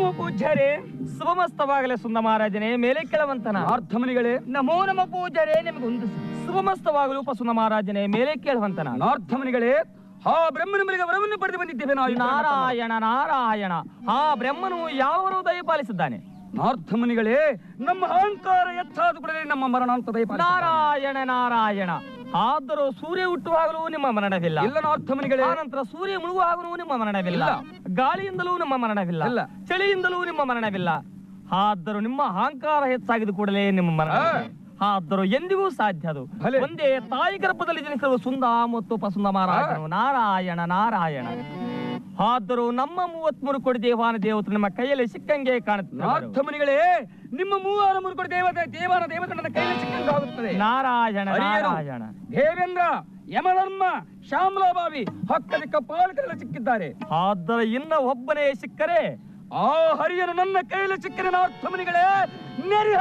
ಪೂಜ್ಯರೇ ಶುಭಮಸ್ತವಾಗಲೇ ಸುಂದ ಮಹಾರಾಜನೇ ಮೇಲೆ ಕೆಳವಂತನ ನಾರ್ಧಮನಿಗಳೇ ನಮೋ ನಮ ಪೂಜರೇ ನಿಮಗೊಂದು ಶುಭಮಸ್ತವಾಗಲು ಉಪಸುಂದ ಮಹಾರಾಜನೇ ಮೇಲೆ ಕೇಳುವಂತನ ನಾರ್ಧಮನಿಗಳೇ ಆ ಬ್ರಹ್ಮನ ಮೇಲೆ ವರವನ್ನು ಪಡೆದು ಬಂದಿದ್ದೇವೆ ನಾವು ನಾರಾಯಣ ನಾರಾಯಣ ಆ ಬ್ರಹ್ಮನು ಯಾವರು ದಯಪಾಲಿಸಿದ್ದಾನೆ ನಾರ್ಧಮನಿಗಳೇ ನಮ್ಮ ಅಹಂಕಾರ ಎತ್ತಾದ ಕೂಡಲೇ ನಮ್ಮ ಮರಣ ಅಂತ ದಯಪಾಲಿಸಿದ್ದಾನೆ. ನಾರಾಯಣ ನಾರಾಯಣ ಆದರೂ ಸೂರ್ಯ ಹುಟ್ಟುವಾಗಲೂ ನಿಮ್ಮ ಮರಣವಿಲ್ಲ ಇಲ್ಲ ನಾರ್ಧಮನಿಗಳೇ ಆನಂತರ ಸೂರ್ಯ ಮುಳುಗುವಾಗಲೂ ನಿಮ್ಮ ಮರಣವಿಲ್ಲ ಗಾಳಿಯಿಂದಲೂ ನಿಮ್ಮ ಮರಣವಿಲ್ಲ ಇಲ್ಲ. ಚಳಿಯಿಂದಲೂ ನಿಮ್ಮ ಮರಣವಿಲ್ಲ ಆದರೂ ನಿಮ್ಮ ಅಹಂಕಾರ ಹೆಚ್ಚಾಗಿದ ಕೂಡಲೇ ನಿಮ್ಮ ಮರಣ ಆದರೂ ಎಂದಿಗೂ ಸಾಧ್ಯ ಅದು ಭಲೆ. ಒಂದೇ ತಾಯಿ ಗರ್ಭದಲ್ಲಿ ಜನಿಸಿರುವ ಸುಂದ ಮತ್ತು ಪಸುಂದ ಮಹಾರಾಜನು ನಾರಾಯಣ ನಾರಾಯಣ ಆದರೂ ನಮ್ಮ ಮೂವತ್ಮೂರು ಕೋಟಿ ದೇವಾನ ದೇವತೆ ನಿಮ್ಮ ಕೈಯಲ್ಲಿ ಸಿಕ್ಕಂಗೆ ಕಾಣುತ್ತೆ ನಾರ್ಧಮನಿಗಳೇ ನಿಮ್ಮ ಮೂವರ ಮುರುಕುಡಿ ದೇವತೆ ದೇವರ ದೇವತೆ ನನ್ನ ಕೈಯಲ್ಲಿ ಸಿಕ್ಕಂಗಾಗುತ್ತದೆ ನಾರಾಯಣ ಹರಿಯರು, ನಾರಾಯಣ ದೇವೇಂದ್ರ ಯಮಧರ್ಮ ಶ್ಯಾಮಲಾಬಾವಿ ಹಕ್ಕದ ಕಪಾಲಕರೆಲ್ಲ ಸಿಕ್ಕಿದ್ದಾರೆ ಆದರೆ ಇನ್ನ ಒಬ್ಬನೇ ಸಿಕ್ಕರೆ ಆ ಹರಿಯನು ನನ್ನ ಕೈಯಲ್ಲಿ ಸಿಕ್ಕಿದ ನಾರ್ಧಮನಿಗಳೇ ನೆರೆ